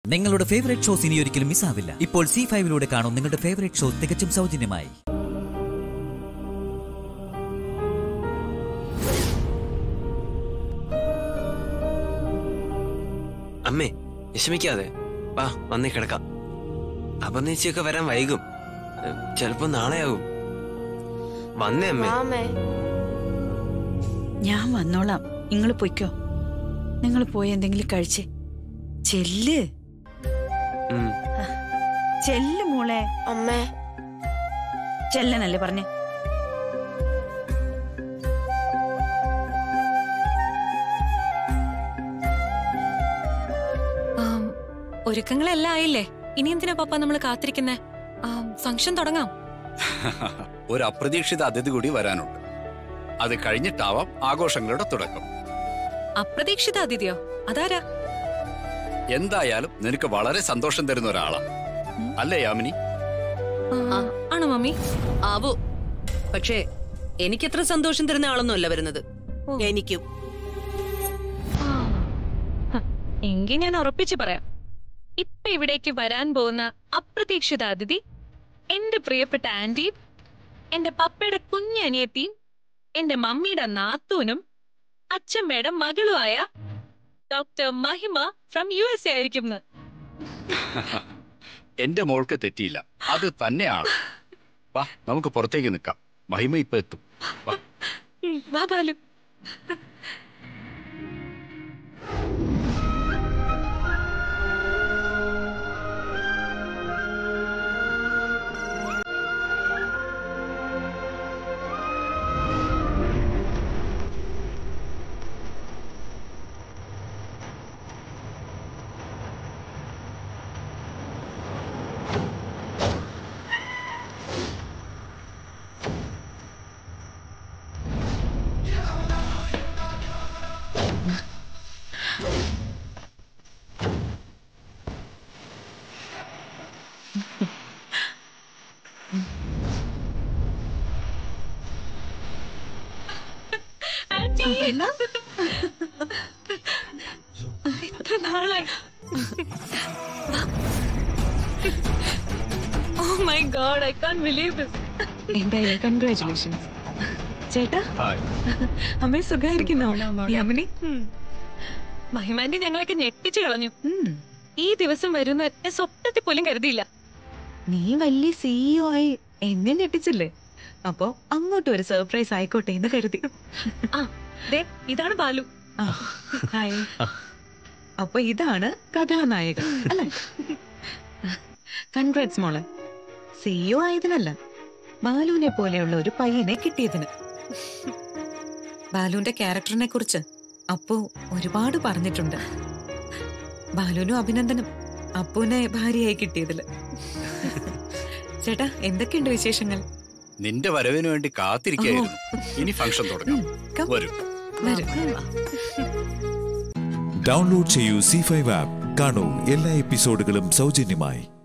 നിങ്ങളുടെ favourite shows ഇനി ഒരിക്കലും മിസ്സാവില്ല ഇപ്പോൾ സി ഫൈവിലൂടെ കാണും നിങ്ങളുടെ ഫേവറേറ്റ് ഷോ തികച്ചും സൗജന്യമായി അമ്മേ വിഷമിക്കാതെ വാ വന്നേ കിടക്കാം അപനേച്ചിയൊക്കെ വരാൻ വൈകും ഏ, ചിലപ്പോ നാളെയാകും വന്നേ അമ്മേ മാമേ ഞാൻ വന്നോളാം നിങ്ങൾ പൊയ്ക്കോ നിങ്ങൾ പോയി എന്തെങ്കിലും കഴിച്ച് ചെല്ല് ഉം. ചെല്ല് മോളെ അമ്മേ ചെല്ലനല്ലേ പറഞ്ഞേ ആം, ഒരുക്കങ്ങളെല്ലാം ആയില്ലേ ഇനി എന്തിനാ പപ്പ നമ്മൾ കാത്തിരിക്കുന്നേ ഫംഗ്ഷൻ തുടങ്ങാം ഒരു അപ്രതീക്ഷിത അതിഥി കൂടി വരാനുണ്ട് അത് കഴിഞ്ഞിട്ടാവാം ആഘോഷങ്ങളുടെ തുടക്കം അപ്രതീക്ഷിത അതിഥിയോ അതാരാ എന്തായാലും നിനക്ക് വളരെ സന്തോഷം തരുന്ന ഒരാളാ അല്ലേ യാമിനി ആ, ആണോ മമ്മി ആവോ പക്ഷേ എനിക്കത്ര സന്തോഷം തരുന്ന ആളൊന്നും അല്ല വരുന്നത് ഓ. എനിക്കും എങ്കിൽ ഞാൻ ഉറപ്പിച്ചു പറയാം ഇപ്പൊ ഇവിടേക്ക് വരാൻ പോകുന്ന അപ്രതീക്ഷിത അതിഥി എന്റെ പ്രിയപ്പെട്ട ആന്റിയും എന്റെ പപ്പയുടെ കുഞ്ഞനിയത്തിയും എന്റെ മമ്മിയുടെ നാത്തൂനും അച്ഛമ്മയുടെ മകളുമായ doctor Mahima from U S A ആയിരിക്കും എന്ന്. എന്റെ മോൾക്ക് തെറ്റിയില്ല അത് തന്നെയാണ് വാ നമുക്ക് പുറത്തേക്ക് നിൽക്കാം മഹിമ ഇപ്പൊ എത്തും വാ ഉം, വാ ബാലു ആന്റി എത്ര നാളായി oh my god I can believe this എന്തായാലും കൺഗ്രാറ്റുലേഷൻസ് ചേട്ടാ ഹായ് അമ്മേ സുഖായിരിക്കുന്നോ യാമിനി മഹിമാന്റെ ഞങ്ങളൊക്കെ ഞെട്ടിച്ചു കളഞ്ഞു ഉം. ഈ ദിവസം വരുന്ന എന്നെ സ്വപ്നത്തിൽ പോലും കരുതിയില്ല നീ വലിയ സിഇഒ ആയി എന്നെ ഞെട്ടിച്ചില്ലേ അപ്പോ അങ്ങോട്ട് ഒരു സർപ്രൈസ് ആയിക്കോട്ടെ എന്ന് കരുതി ആ ദേ ഇതാണ് ബാലു ആ, ഹായ് അപ്പൊ ഇതാണ് കഥാനായകൻ അല്ലേ കൺഗ്രാറ്റ്സ് മോളെ സിഇഒ ആയതിനല്ല ബാലുവിനെ പോലെയുള്ള ഒരു പയ്യനെ കിട്ടിയതിന് ബാലുവിന്റെ ക്യാരക്ടറിനെ കുറിച്ച് അപ്പു ഒരുപാട് പറഞ്ഞിട്ടുണ്ട് ബാലുവിനും അഭിനന്ദനം അപ്പുവിനെ ഭാര്യയായി കിട്ടിയതില് ചേട്ടാ എന്തൊക്കെയുണ്ട് വിശേഷങ്ങൾ നിന്റെ വരവിന് വേണ്ടി കാത്തിരിക്കായിരുന്നു ഇനി ഫംഗ്ഷൻ തുടങ്ങാം come. വരൂ വരും ഡൗൺലോഡ് ചെയ്യൂ സി ഫൈവ് ആപ്പ് കാണൂ എല്ലാ എപ്പിസോഡുകളും സൗജന്യമായി